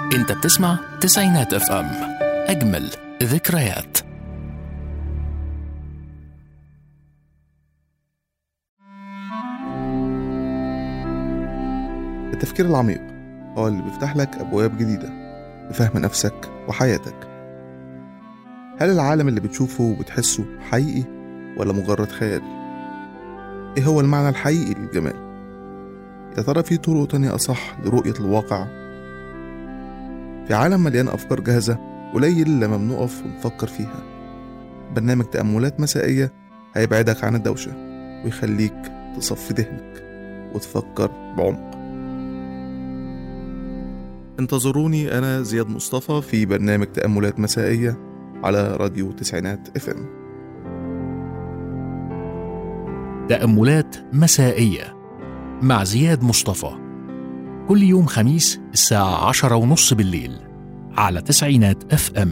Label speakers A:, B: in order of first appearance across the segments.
A: انت بتسمع تسعينات اف ام اجمل ذكريات
B: التفكير العميق هو اللي بيفتح لك أبواب جديدة لفهم نفسك وحياتك هل العالم اللي بتشوفه وبتحسه حقيقي ولا مجرد خيال؟ إيه هو المعنى الحقيقي للجمال؟ يا ترى في طرق تانية أصح لرؤية الواقع؟ في عالم مليان أفكار جاهزة قليل لما بنقف ونفكر فيها برنامج تأملات مسائية هيبعدك عن الدوشة ويخليك تصفي ذهنك وتفكر بعمق انتظروني أنا زياد مصطفى في برنامج تأملات مسائية على راديو تسعينات اف ام
A: تأملات مسائية مع زياد مصطفى كل يوم خميس الساعة عشرة ونص بالليل على تسعينات اف ام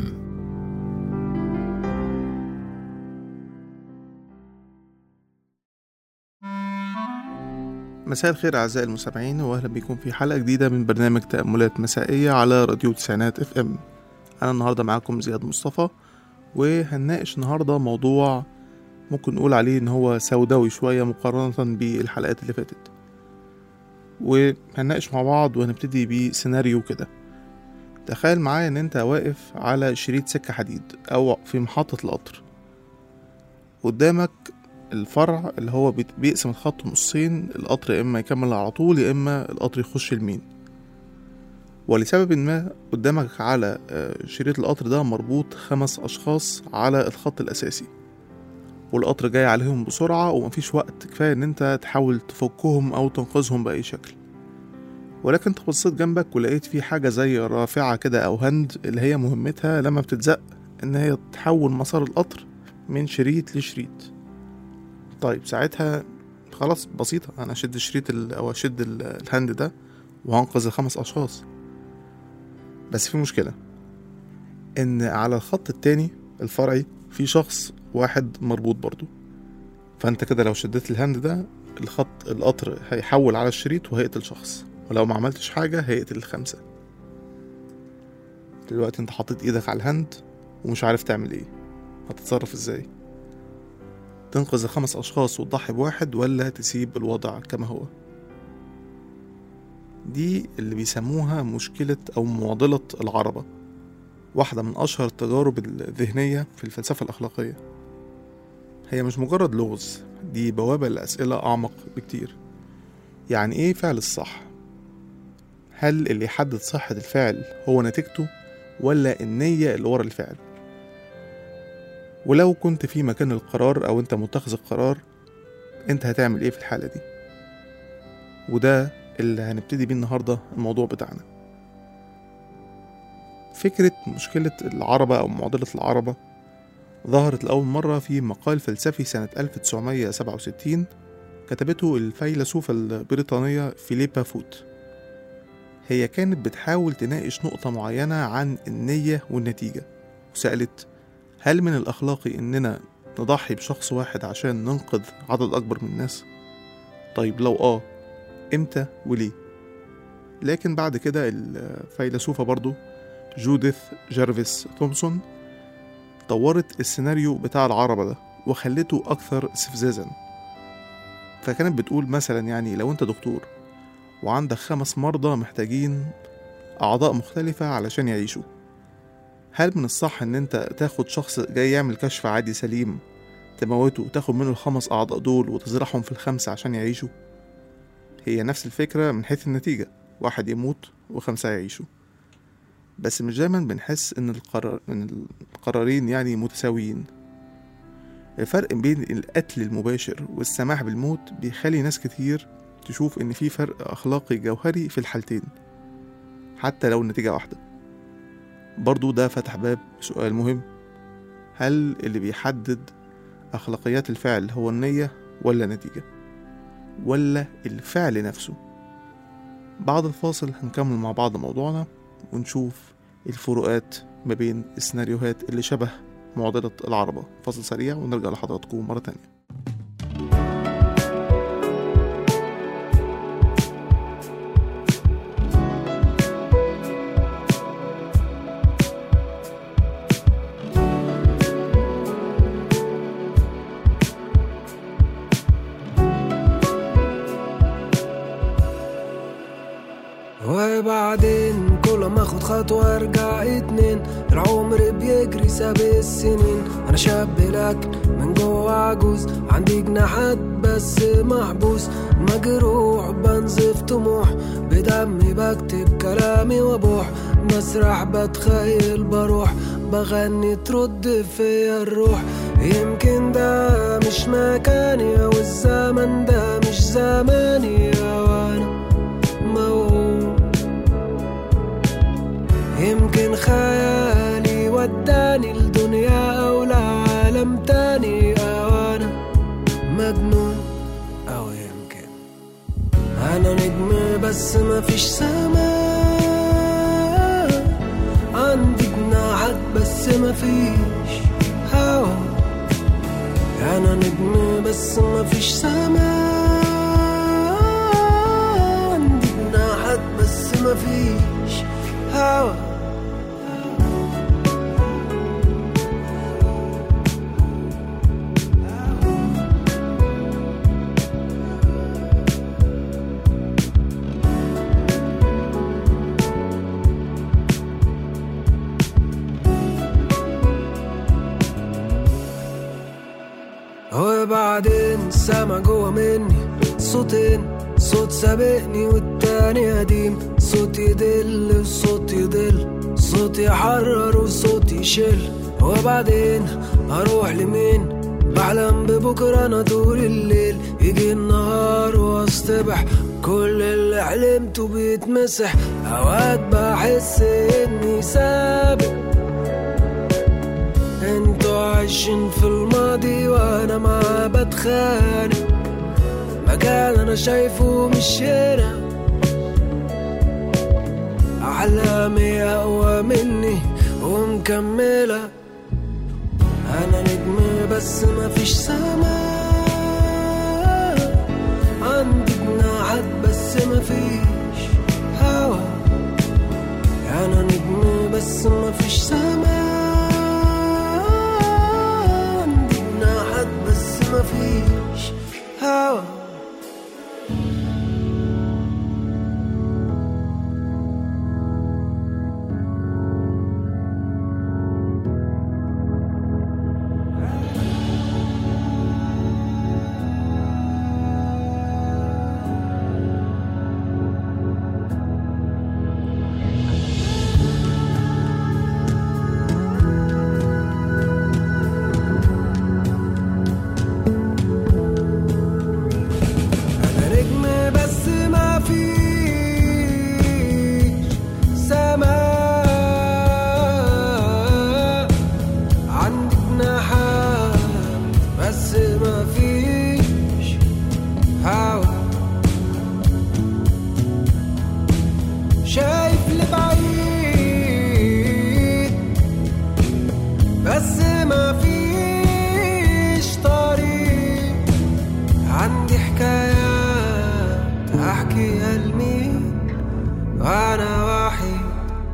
B: مساء الخير أعزائي المستمعين وأهلا بكم في حلقة جديدة من برنامج تأملات مسائية على راديو تسعينات اف ام أنا النهاردة معاكم زياد مصطفى وهنناقش النهاردة موضوع ممكن نقول عليه إن هو سوداوي شوية مقارنة بالحلقات اللي فاتت وهنناقش مع بعض وهنبتدي بسيناريو كده تخيل معايا إن أنت واقف على شريط سكة حديد أو في محطة القطر قدامك الفرع اللي هو بيت- بيقسم الخط نصين القطر يا اما يكمل على طول يا اما القطر يخش يمين ولسبب ما قدامك على آه، شريط القطر ده مربوط خمس اشخاص على الخط الاساسي والقطر جاي عليهم بسرعة ومفيش وقت كفاية ان انت تحاول تفكهم او تنقذهم بأي شكل ولكن انت بصيت جنبك ولقيت في حاجة زي رافعة كده او هند اللي هي مهمتها لما بتتزق ان هي تحول مسار القطر من شريط لشريط طيب ساعتها خلاص بسيطة أنا أشد الشريط ال- أو أشد ال- الهاند ده وهنقذ الخمس أشخاص بس في مشكلة إن على الخط التاني الفرعي في شخص واحد مربوط برضو فأنت كده لو شديت الهاند ده الخط القطر هيحول على الشريط وهيقتل شخص ولو ما عملتش حاجة هيقتل الخمسة دلوقتي انت حطيت ايدك على الهاند ومش عارف تعمل ايه هتتصرف ازاي تنقذ الخمس أشخاص وتضحي بواحد ولا تسيب الوضع كما هو دي اللي بيسموها مشكلة أو معضلة العربة واحدة من أشهر التجارب الذهنية في الفلسفة الأخلاقية هي مش مجرد لغز دي بوابة لأسئلة أعمق بكتير يعني إيه فعل الصح؟ هل اللي يحدد صحة الفعل هو نتيجته ولا النية اللي ورا الفعل؟ ولو كنت في مكان القرار او انت متخذ القرار انت هتعمل ايه في الحالة دي وده اللي هنبتدي بيه النهاردة الموضوع بتاعنا فكرة مشكلة العربة أو معضلة العربة ظهرت لأول مرة في مقال فلسفي سنة 1967 كتبته الفيلسوفة البريطانية فيليبا فوت هي كانت بتحاول تناقش نقطة معينة عن النية والنتيجة وسألت هل من الأخلاقي إننا نضحي بشخص واحد عشان ننقذ عدد أكبر من الناس؟ طيب لو آه إمتى وليه؟ لكن بعد كده الفيلسوفة برضو جوديث جيرفيس تومسون طورت السيناريو بتاع العربة ده وخلته أكثر استفزازا فكانت بتقول مثلا يعني لو أنت دكتور وعندك خمس مرضى محتاجين أعضاء مختلفة علشان يعيشوا هل من الصح ان انت تاخد شخص جاي يعمل كشف عادي سليم تموته وتاخد منه الخمس اعضاء دول وتزرعهم في الخمسة عشان يعيشوا هي نفس الفكرة من حيث النتيجة واحد يموت وخمسة يعيشوا بس مش دايما بنحس ان القرار ان القرارين يعني متساويين الفرق بين القتل المباشر والسماح بالموت بيخلي ناس كتير تشوف ان في فرق اخلاقي جوهري في الحالتين حتى لو النتيجة واحدة برضو ده فتح باب سؤال مهم هل اللي بيحدد أخلاقيات الفعل هو النية ولا النتيجة ولا الفعل نفسه بعد الفاصل هنكمل مع بعض موضوعنا ونشوف الفروقات ما بين السيناريوهات اللي شبه معضلة العربة فاصل سريع ونرجع لحضراتكم مرة تانية
C: ما اخد خطوة ارجع اتنين العمر بيجري ساب السنين انا شاب لكن من جوه عجوز عندي جناحات بس محبوس مجروح بنزف طموح بدمي بكتب كلامي وابوح مسرح بتخيل بروح بغني ترد فيا الروح يمكن ده مش مكاني او الزمن ده مش زماني وانا موهوم يمكن خيالي وداني لدنيا او لعالم تاني او انا مجنون او يمكن انا نجم بس مفيش سماء عندي جناحات بس مفيش هوا انا نجم بس مفيش سماء عندي جناحات بس مفيش هوا وبعدين سامع جوا مني صوتين صوت سابقني والتاني قديم صوت يدل وصوت يضل صوت يحرر وصوت يشل وبعدين اروح لمين بحلم ببكرة انا طول الليل يجي النهار واصطبح كل اللي حلمته بيتمسح اوقات بحس اني سابق انتوا عايشين في الماضي وانا معاه بتخانق مكان انا شايفه مش هنا احلامي اقوى مني ومكمله انا نجم بس مفيش سماء عندي جناحات بس مفيش هوا انا نجم بس مفيش سماء عندي جناحات بس مفيش هوا انا نجم بس ما فيش سماء عندي جناحات بس ما فيش هوا شايف لبعيد بس ما فيش طريق عندي حكايات احكيها لمين وانا وحيد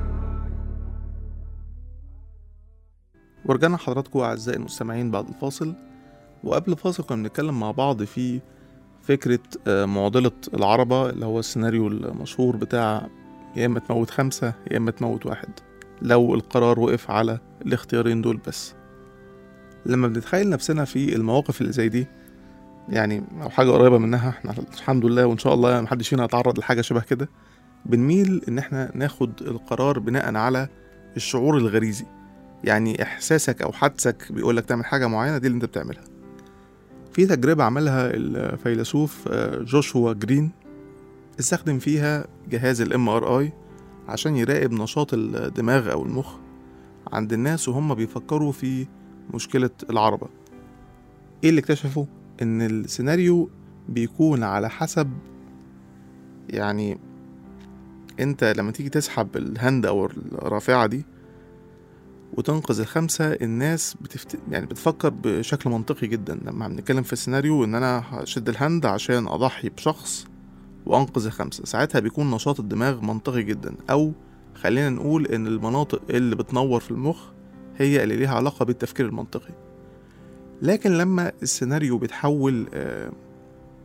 B: ورجعنا لحضراتكم أعزائي المستمعين بعد الفاصل وقبل الفاصل كنا بنتكلم مع بعض في فكرة آه، معضلة العربة اللي هو السيناريو المشهور بتاع يا إما تموت خمسة يا إما تموت واحد لو القرار وقف على الاختيارين دول بس لما بنتخيل نفسنا في المواقف اللي زي دي يعني أو حاجة قريبة منها احنا الحمد لله وإن شاء الله محدش فينا يتعرض لحاجة شبه كده بنميل إن احنا ناخد القرار بناء على الشعور الغريزي يعني احساسك او حدسك بيقولك تعمل حاجه معينه دي اللي انت بتعملها في تجربه عملها الفيلسوف آه، جوشوا جرين استخدم فيها جهاز الام ار اي عشان يراقب نشاط الدماغ او المخ عند الناس وهم بيفكروا في مشكله العربه ايه اللي اكتشفوا ان السيناريو بيكون على حسب يعني انت لما تيجي تسحب الهند او الرافعه دي وتنقذ الخمسة الناس بتفت... يعني بتفكر بشكل منطقي جدا لما بنتكلم في السيناريو ان انا هشد الهند عشان اضحي بشخص وانقذ الخمسة ساعتها بيكون نشاط الدماغ منطقي جدا او خلينا نقول ان المناطق اللي بتنور في المخ هي اللي ليها علاقة بالتفكير المنطقي لكن لما السيناريو بيتحول آه،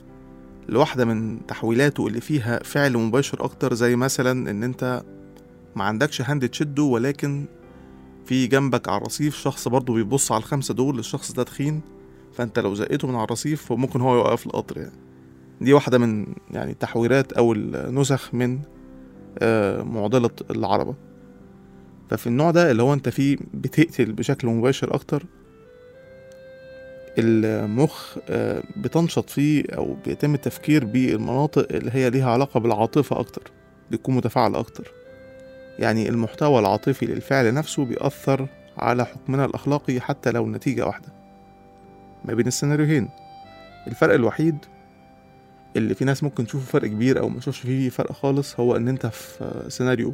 B: لواحدة من تحويلاته اللي فيها فعل مباشر أكتر زي مثلا إن أنت ما عندكش هاند تشده ولكن في جنبك على الرصيف شخص برضه بيبص على الخمسة دول الشخص ده تخين فانت لو زقيته من على الرصيف ممكن هو يوقف القطر يعني دي واحدة من يعني التحويرات أو النسخ من آه، معضلة العربة ففي النوع ده اللي هو انت فيه بتقتل بشكل مباشر أكتر المخ آه، بتنشط فيه أو بيتم التفكير بالمناطق اللي هي ليها علاقة بالعاطفة أكتر بتكون متفاعلة أكتر يعني المحتوى العاطفي للفعل نفسه بيأثر على حكمنا الأخلاقي حتى لو النتيجة واحدة ما بين السيناريوهين الفرق الوحيد اللي في ناس ممكن تشوفه فرق كبير او ما تشوفش فيه فرق خالص هو ان انت في سيناريو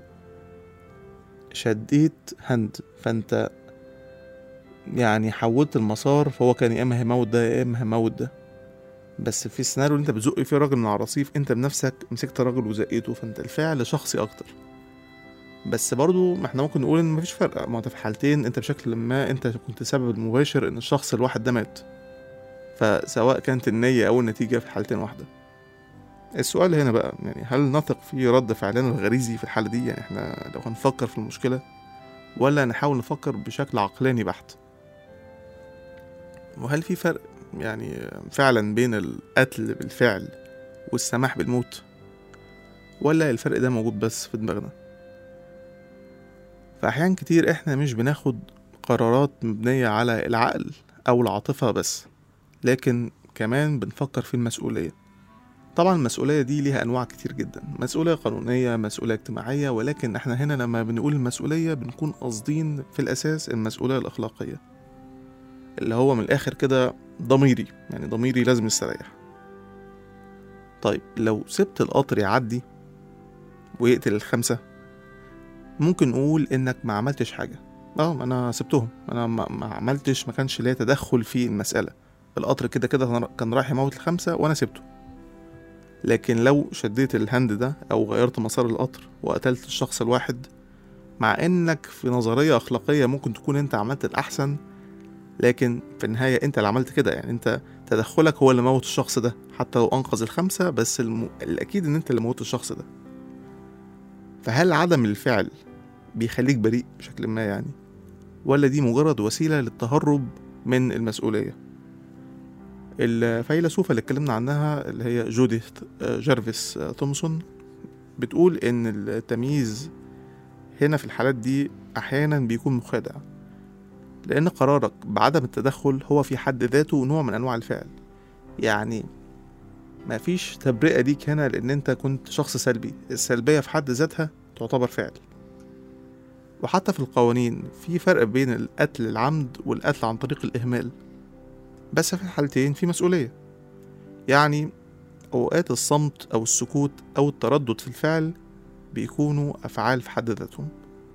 B: شديت هند فانت يعني حولت المسار فهو كان يا اما هيموت ده يا اما هيموت ده بس في السيناريو اللي انت بتزق فيه راجل من على الرصيف انت بنفسك مسكت راجل وزقيته فانت الفعل شخصي اكتر بس برضو ما احنا ممكن نقول ان مفيش فرق ما انت في حالتين انت بشكل ما انت كنت السبب المباشر ان الشخص الواحد ده مات فسواء كانت النية او النتيجة في حالتين واحدة السؤال هنا بقى يعني هل نثق في رد فعلنا الغريزي في الحالة دي يعني احنا لو هنفكر في المشكلة ولا نحاول نفكر بشكل عقلاني بحت وهل في فرق يعني فعلا بين القتل بالفعل والسماح بالموت ولا الفرق ده موجود بس في دماغنا فأحيان كتير احنا مش بناخد قرارات مبنية على العقل أو العاطفة بس لكن كمان بنفكر في المسؤولية طبعا المسؤولية دي ليها أنواع كتير جدا مسؤولية قانونية مسؤولية اجتماعية ولكن احنا هنا لما بنقول المسؤولية بنكون قاصدين في الأساس المسؤولية الأخلاقية اللي هو من الآخر كده ضميري يعني ضميري لازم يستريح طيب لو سبت القطر يعدي ويقتل الخمسة ممكن نقول إنك ما عملتش حاجة اه أنا سبتهم أنا ما ما عملتش ما كانش ليا تدخل في المسألة القطر كده كده كان رايح يموت الخمسة وأنا سبته لكن لو شديت الهند ده أو غيرت مسار القطر وقتلت الشخص الواحد مع إنك في نظرية أخلاقية ممكن تكون أنت عملت الأحسن لكن في النهاية أنت اللي عملت كده يعني أنت تدخلك هو اللي موت الشخص ده حتى لو أنقذ الخمسة بس الم... الأكيد إن أنت اللي موت الشخص ده فهل عدم الفعل بيخليك بريء بشكل ما يعني ولا دي مجرد وسيلة للتهرب من المسؤولية الفيلسوفة اللي اتكلمنا عنها اللي هي جوديث جارفيس تومسون بتقول إن التمييز هنا في الحالات دي أحيانا بيكون مخادع لأن قرارك بعدم التدخل هو في حد ذاته نوع من أنواع الفعل يعني مفيش تبرئة ليك هنا لأن أنت كنت شخص سلبي السلبية في حد ذاتها تعتبر فعل وحتى في القوانين في فرق بين القتل العمد والقتل عن طريق الإهمال بس في الحالتين في مسؤولية يعني أوقات الصمت أو السكوت أو التردد في الفعل بيكونوا أفعال في حد ذاتهم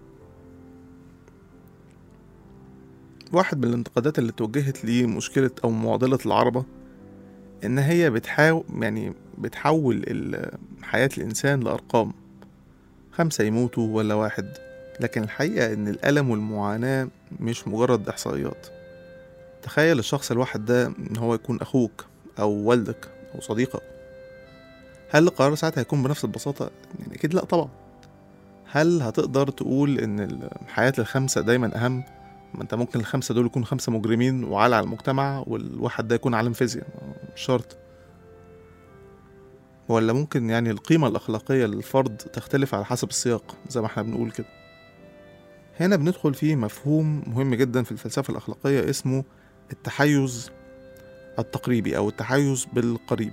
B: واحد من الانتقادات اللي توجهت لمشكلة أو معضلة العربة إن هي بتحاول يعني بتحول حياة الإنسان لأرقام خمسة يموتوا ولا واحد لكن الحقيقة إن الألم والمعاناة مش مجرد إحصائيات تخيل الشخص الواحد ده إن هو يكون أخوك أو والدك أو صديقك هل القرار ساعتها هيكون بنفس البساطة؟ يعني أكيد لأ طبعا هل هتقدر تقول إن حياة الخمسة دايما أهم؟ ما أنت ممكن الخمسة دول يكونوا خمسة مجرمين وعالة على المجتمع والواحد ده يكون عالم فيزياء مش شرط ولا ممكن يعني القيمة الأخلاقية للفرد تختلف على حسب السياق زي ما احنا بنقول كده هنا بندخل في مفهوم مهم جدا في الفلسفة الأخلاقية اسمه التحيز التقريبي أو التحيز بالقريب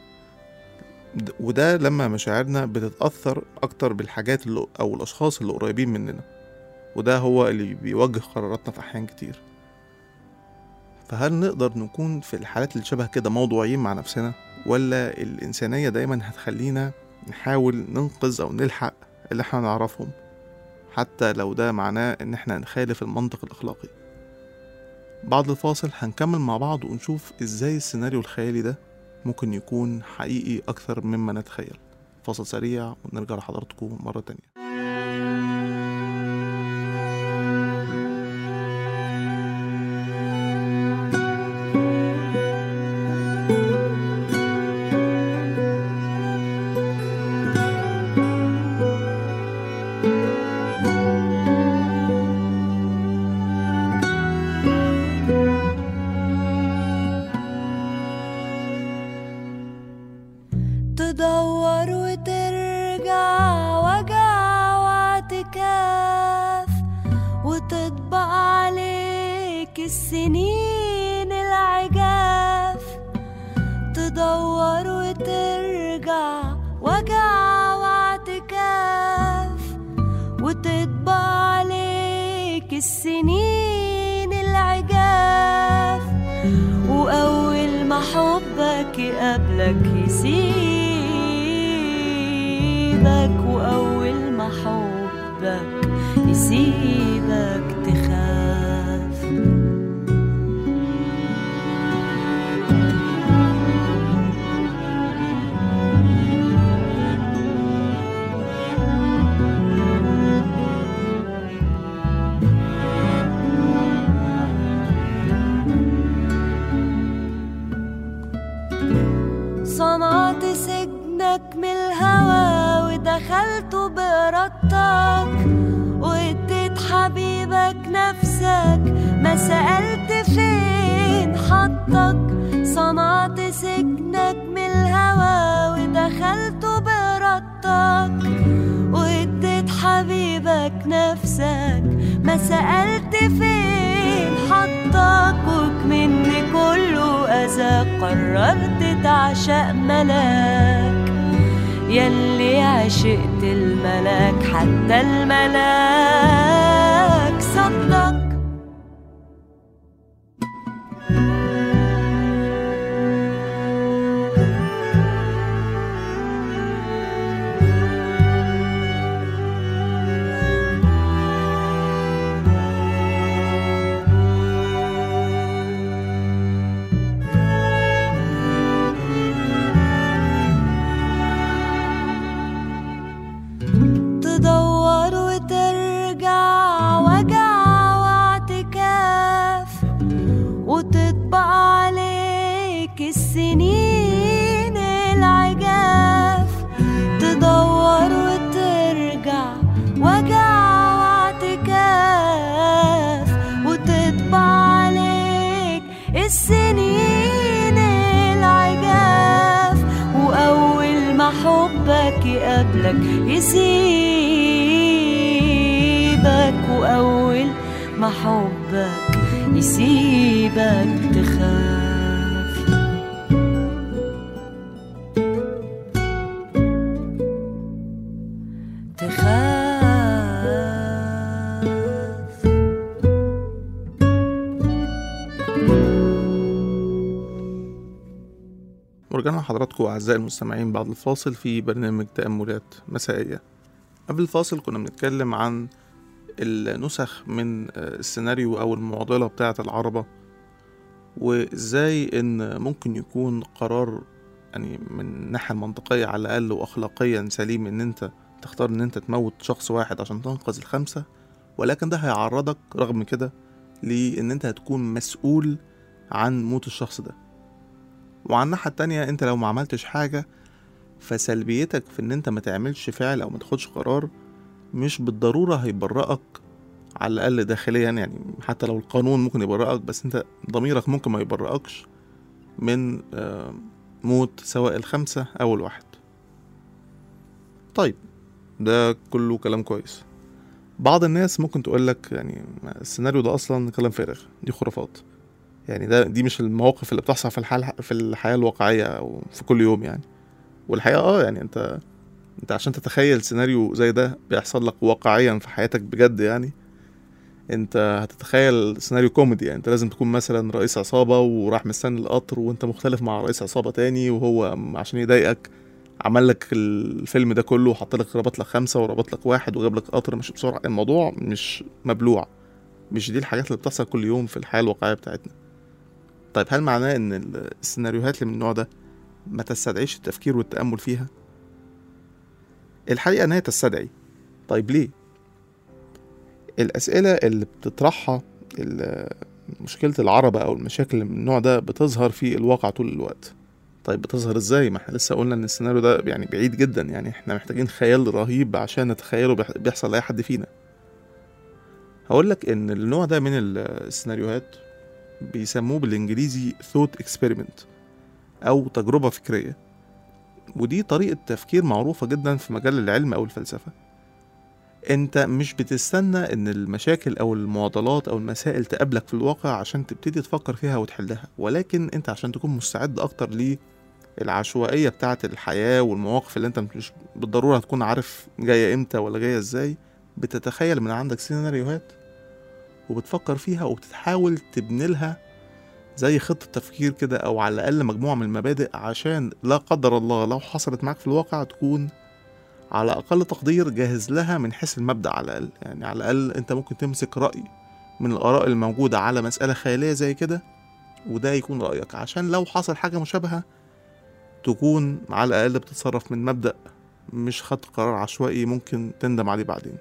B: وده لما مشاعرنا بتتأثر أكتر بالحاجات اللي أو الأشخاص اللي قريبين مننا وده هو اللي بيوجه قراراتنا في أحيان كتير فهل نقدر نكون في الحالات اللي شبه كده موضوعيين مع نفسنا ولا الإنسانية دايما هتخلينا نحاول ننقذ أو نلحق اللي احنا نعرفهم حتى لو ده معناه إن احنا نخالف المنطق الأخلاقي بعد الفاصل هنكمل مع بعض ونشوف ازاي السيناريو الخيالي ده ممكن يكون حقيقي أكثر مما نتخيل فاصل سريع ونرجع لحضراتكم مرة تانية
D: تدور وترجع وجع واعتكاف وتطبق عليك السنين العجاف تدور وترجع وجع واعتكاف وتطبق عليك السنين العجاف وأول ما حبك يقابلك يسيبك وأول ما حبك يسيبك تخاف صنعت سجنك من الهوى ودخلته بإرادتك واديت حبيبك نفسك ما سألت فين حطك صنعت سجنك من الهوى ودخلته بإرادتك واديت حبيبك نفسك ما سألت فين حطك وكمن كله أذى قررت تعشق ملاك يلي عشقت الملاك حتى الملاك صدق تدور وترجع وجع واعتكاف وتطبق عليك السنين العجاف تدور وترجع وجع واعتكاف وتطبع عليك السنين العجاف وأول ما حبك يقابلك يسيبك وأول ما حبك يسيبك تخاف تخاف
B: ورجعنا لحضراتكم أعزائي المستمعين بعد الفاصل في برنامج تأملات مسائية قبل الفاصل كنا بنتكلم عن النسخ من السيناريو أو المعضلة بتاعة العربة وإزاي إن ممكن يكون قرار يعني من الناحية المنطقية على الأقل وأخلاقيا سليم إن أنت تختار إن أنت تموت شخص واحد عشان تنقذ الخمسة ولكن ده هيعرضك رغم كده لإن أنت هتكون مسؤول عن موت الشخص ده وعلى الناحية التانية انت لو ما عملتش حاجة فسلبيتك في ان انت ما تعملش فعل او ما تاخدش قرار مش بالضرورة هيبرئك على الأقل داخليا يعني حتى لو القانون ممكن يبرئك بس انت ضميرك ممكن ما يبرئكش من آه، موت سواء الخمسة أو الواحد طيب ده كله كلام كويس بعض الناس ممكن تقولك يعني السيناريو ده أصلا كلام فارغ دي خرافات يعني ده دي مش المواقف اللي بتحصل في الحال في الحياة الواقعية أو في كل يوم يعني والحقيقة اه يعني انت انت عشان تتخيل سيناريو زي ده بيحصل لك واقعيا في حياتك بجد يعني انت هتتخيل سيناريو كوميدي يعني انت لازم تكون مثلا رئيس عصابة وراح مستني القطر وانت مختلف مع رئيس عصابة تاني وهو عشان يضايقك عمل لك الفيلم ده كله وحط لك ربط لك خمسة وربط لك واحد وجاب لك قطر مش بسرعة الموضوع مش مبلوع مش دي الحاجات اللي بتحصل كل يوم في الحياة الواقعية بتاعتنا طيب هل معناه ان السيناريوهات اللي من النوع ده ما تستدعيش التفكير والتأمل فيها الحقيقة ان هي تستدعي طيب ليه الأسئلة اللي بتطرحها ال- مشكلة العربة أو المشاكل من النوع ده بتظهر في الواقع طول الوقت طيب بتظهر ازاي ما احنا لسه قلنا ان السيناريو ده يعني بعيد جدا يعني احنا محتاجين خيال رهيب عشان نتخيله بيح- بيحصل لأي حد فينا هقول لك ان النوع ده من السيناريوهات بيسموه بالانجليزي thought experiment او تجربة فكرية ودي طريقة تفكير معروفة جدا في مجال العلم أو الفلسفة انت مش بتستنى ان المشاكل او المعضلات او المسائل تقابلك في الواقع عشان تبتدي تفكر فيها وتحلها ولكن انت عشان تكون مستعد اكتر للعشوائية بتاعة الحياة والمواقف اللي انت مش بالضرورة هتكون عارف جاية امتى ولا جاية ازاي بتتخيل من عندك سيناريوهات وبتفكر فيها وبتحاول تبني لها زي خطة تفكير كده أو على الأقل مجموعة من المبادئ عشان لا قدر الله لو حصلت معاك في الواقع تكون على أقل تقدير جاهز لها من حيث المبدأ على الأقل يعني على الأقل أنت ممكن تمسك رأي من الآراء الموجودة على مسألة خيالية زي كده وده يكون رأيك عشان لو حصل حاجة مشابهة تكون على الأقل بتتصرف من مبدأ مش خدت قرار عشوائي ممكن تندم عليه بعدين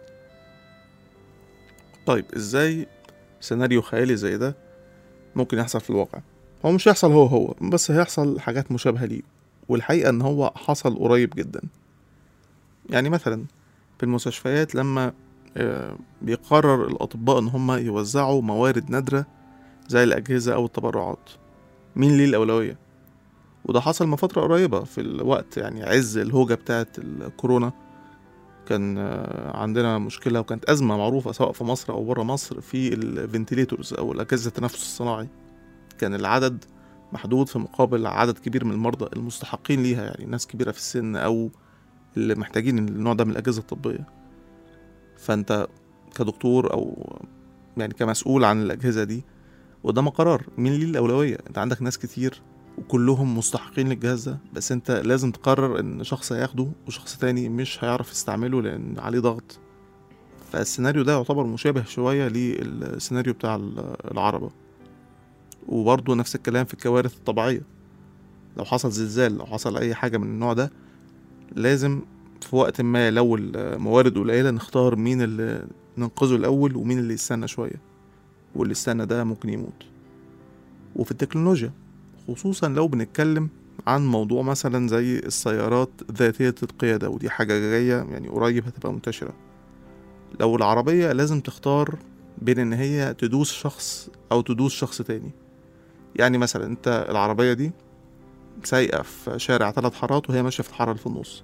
B: طيب ازاي سيناريو خيالي زي ده ممكن يحصل في الواقع هو مش هيحصل هو هو بس هيحصل حاجات مشابهة ليه والحقيقة ان هو حصل قريب جدا يعني مثلا في المستشفيات لما آه، بيقرر الأطباء إن هم يوزعوا موارد نادرة زي الأجهزة أو التبرعات مين ليه الأولوية وده حصل من فترة قريبة في الوقت يعني عز الهوجة بتاعة الكورونا كان آه، عندنا مشكلة وكانت أزمة معروفة سواء في مصر أو برا مصر في الفنتيليتورز أو الأجهزة التنفس الصناعي كان العدد محدود في مقابل عدد كبير من المرضى المستحقين ليها يعني ناس كبيرة في السن أو اللي محتاجين النوع ده من الأجهزة الطبية فأنت كدكتور أو يعني كمسؤول عن الأجهزة دي قدامك قرار مين ليه الأولوية أنت عندك ناس كتير وكلهم مستحقين للجهاز ده بس أنت لازم تقرر إن شخص هياخده وشخص تاني مش هيعرف يستعمله لأن عليه ضغط فالسيناريو ده يعتبر مشابه شوية للسيناريو بتاع العربة وبرضه نفس الكلام في الكوارث الطبيعية لو حصل زلزال لو حصل أي حاجة من النوع ده لازم في وقت ما لو الموارد قليلة نختار مين اللي ننقذه الأول ومين اللي يستنى شوية واللي يستنى ده ممكن يموت وفي التكنولوجيا خصوصا لو بنتكلم عن موضوع مثلا زي السيارات ذاتية القيادة ودي حاجة جاية يعني قريب هتبقى منتشرة لو العربية لازم تختار بين ان هي تدوس شخص او تدوس شخص تاني يعني مثلا انت العربية دي سايقة في شارع ثلاث حارات وهي ماشية في الحارة اللي في النص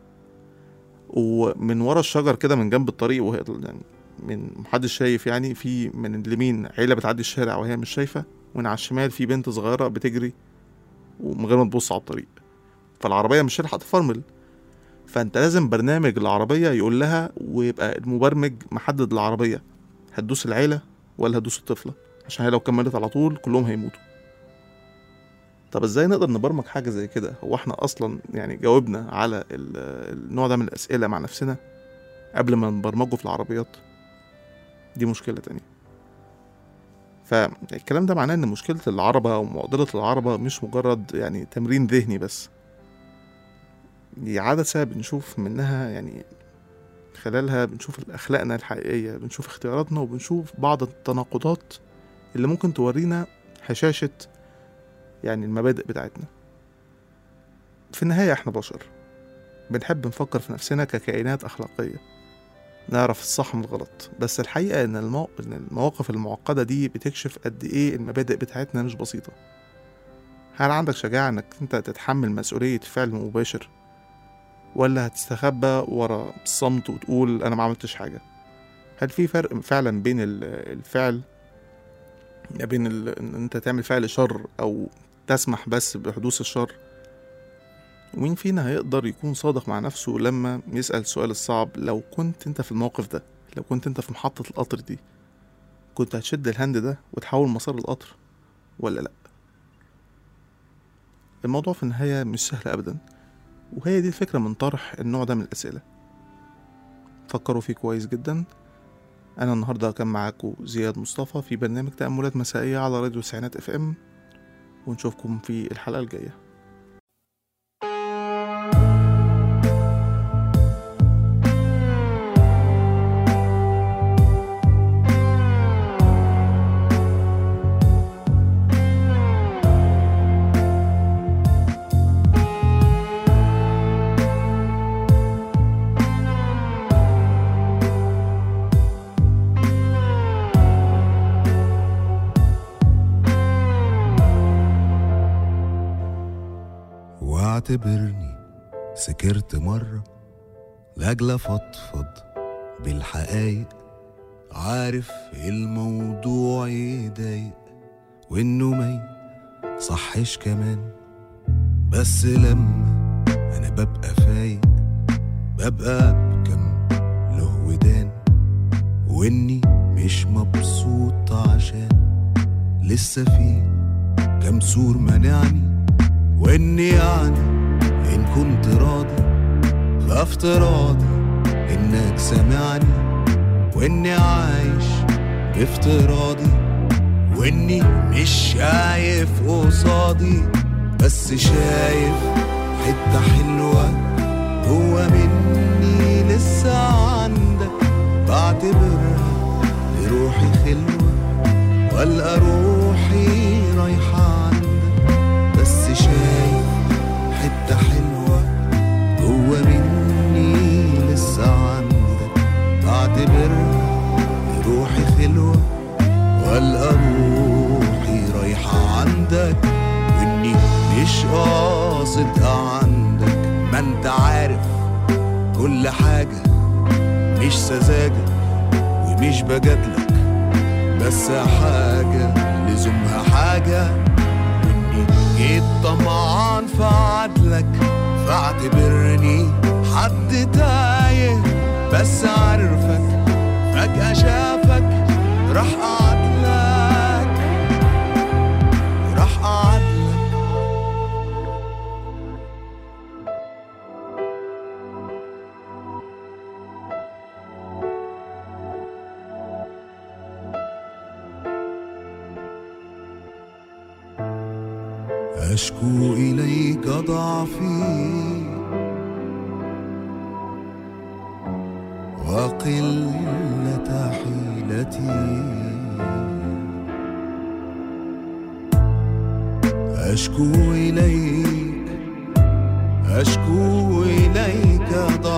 B: ومن ورا الشجر كده من جنب الطريق وهي يعني من محدش شايف يعني في من اليمين عيلة بتعدي الشارع وهي مش شايفة ومن على الشمال في بنت صغيرة بتجري ومن غير ما تبص على الطريق فالعربية مش هتلحق تفرمل فانت لازم برنامج العربية يقول لها ويبقى المبرمج محدد العربية هتدوس العيلة ولا هتدوس الطفلة عشان هي لو كملت على طول كلهم هيموتوا طب ازاي نقدر نبرمج حاجة زي كده هو احنا اصلا يعني جاوبنا على النوع ده من الاسئلة مع نفسنا قبل ما نبرمجه في العربيات دي مشكلة تانية فالكلام ده معناه ان مشكلة العربة او معضلة العربة مش مجرد يعني تمرين ذهني بس دي عادة سبب بنشوف منها يعني خلالها بنشوف أخلاقنا الحقيقية بنشوف اختياراتنا وبنشوف بعض التناقضات اللي ممكن تورينا هشاشة يعني المبادئ بتاعتنا في النهاية احنا بشر بنحب نفكر في نفسنا ككائنات أخلاقية نعرف الصح من الغلط بس الحقيقة إن, المو... إن المواقف المعقدة دي بتكشف قد إيه المبادئ بتاعتنا مش بسيطة هل عندك شجاعة إنك أنت تتحمل مسؤولية فعل مباشر ولا هتستخبى ورا الصمت وتقول أنا ما عملتش حاجة هل في فرق فعلا بين الفعل بين ال... إن أنت تعمل فعل شر أو تسمح بس بحدوث الشر ومين فينا هيقدر يكون صادق مع نفسه لما يسأل السؤال الصعب لو كنت انت في الموقف ده لو كنت انت في محطة القطر دي كنت هتشد الهند ده وتحول مسار القطر ولا لأ الموضوع في النهاية مش سهل أبدا وهي دي الفكرة من طرح النوع ده من الأسئلة فكروا فيه كويس جدا أنا النهاردة كان معاكم زياد مصطفى في برنامج تأملات مسائية على راديو سعينات اف ام ونشوفكم في الحلقة الجاية
E: واعتبرني سكرت مرة لأجل أفضفض بالحقايق عارف الموضوع يضايق وإنه ما صحش كمان بس لما أنا ببقى فايق ببقى بكم له ودان وإني مش مبسوط عشان لسه في كم سور منعني وإني يعني إن كنت راضي فافتراضي إنك سامعني وإني عايش بافتراضي وإني مش شايف قصادي بس شايف حتة حلوة جوا مني لسه عندك بعتبرها لروحي خلوة والقى روحي رايحة عندك بس شايف حتة حلوة جوا مني لسه عندك بعتبرها روحي خلوة والقى روحي رايحة عندك واني مش قاصد عندك ما انت عارف كل حاجة مش سذاجة ومش بجادلك بس حاجة لزومها حاجة واني جيت طمعان في عدلك فاعتبرني حد تايه بس عارفك فجأة شافك راح أعدلك راح أعدلك أشكو إليك ضعفي وقلة حيلتي أشكو إليك أشكو إليك ضعفي